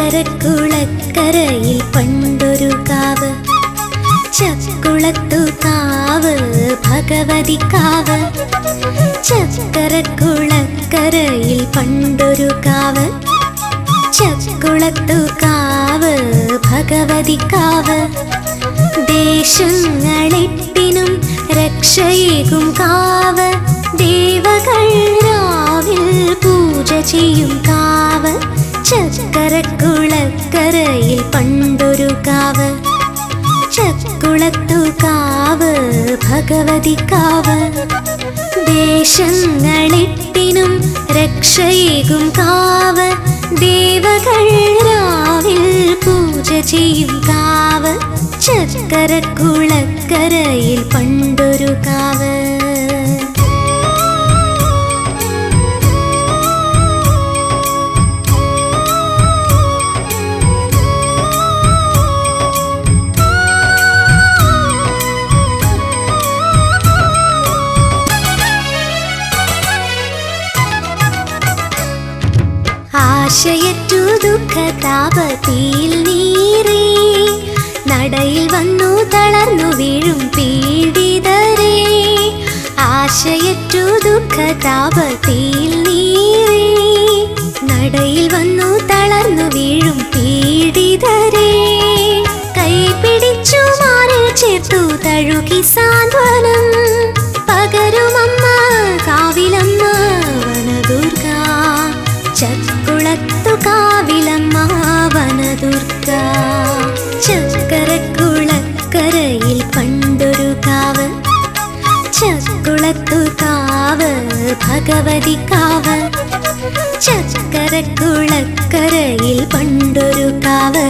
ചക്കരക്കുളക്കരയിൽ പണ്ടൊരു കാവ് ചക്കുളത്തു കാവ് ഭഗവതി കാവ് ചക്കരക്കുളക്കരയിൽ പണ്ടൊരു കാവ് ചക്കുളത്തു കാവ് ഭഗവതി കാവ് ദേശങ്ങളെട്ടിനും രക്ഷയേകും കാവ് ദേവകൾ രാവിൽ പൂജ ചെയ്യും കാവ് ചക്കരക്കുളക്കരയിൽ പണ്ടൊരു കാവ് ചക്കുളത്തു കാവ് ഭഗവതി കാവ് ദേശങ്ങളെട്ടിനും രക്ഷയേകും കാവ് ദേവകൾ രാവിൽ പൂജ ചെയ്യും കാവ് ചക്കരക്കുളക്കരയിൽ പണ്ടൊരു കാവ് ആശയറ്റു ദുഃഖ താപത്തിൽ നീറേ നടയിൽ വന്നു തളർന്നു വീഴും പീഡിതരേ ആശയറ്റു ദുഃഖ താപത്തിൽ നീറേ നടയിൽ വന്നു തളർന്നു വീഴും പീഡിതരേ കൈ പിടിച്ചു മാറിൽ ചേർത്തു തഴുകി സാന്ത്വനം പകരുമമ്മ കാവിലമ്മ വനദുർഗ ചക്കുളത്തു കാവിലമ്മ വനദുർഗ ചക്കരക്കുളക്കരയിൽ പണ്ടൊരു കാവ് ചക്കുളത്തു കാവ് ഭഗവതി കാവ് ചക്കരക്കുളക്കരയിൽ പണ്ടൊരു കാവ്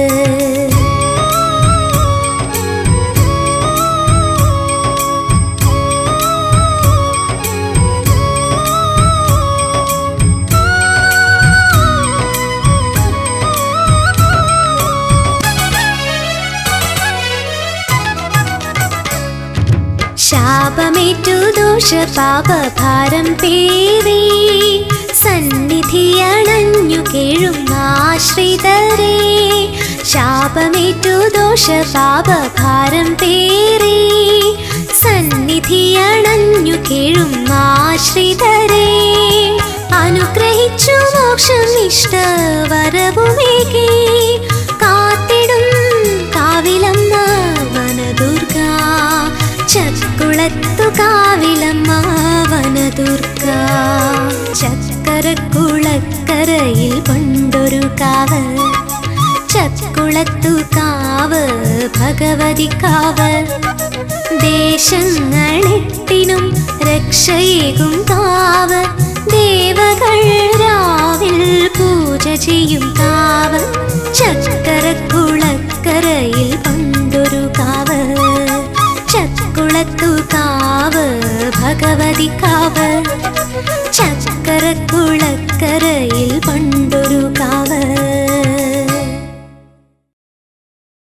ശാപമേറ്റു ദോഷപാപഭാരം പേറി സന്നിധിയണഞ്ഞു കേഴും ആശ്രിതരേ ശാപമേറ്റു ദോഷപാപഭാരം പേറി സന്നിധിയണഞ്ഞു കേഴും ആശ്രിതരേ അനുഗ്രഹിച്ചു മോക്ഷം ഇഷ്ടവരവുമേകി കാത്തിടും കാവിലമ്മ വനദുർഗ ചക്കുളത്തു കാവിലമ്മ വനദുർഗ ചക്കരക്കുളക്കരയിൽ പണ്ടൊരു കാവ് ചക്കുളത്തു കാവ് ഭഗവതി കാവ് ദേശങ്ങളെട്ടിനും രക്ഷയേകും കാവ് ദേവകൾ രാവിൽ പൂജ ചെയ്യും കാവ് ചക്കരക്കുളക്കരയിൽ പണ്ടൊരു കാവ് ചക്കുളത്തു കാവ് ഭഗവതി കാവ് ചക്കരക്കുളക്കരയിൽ പണ്ടൊരു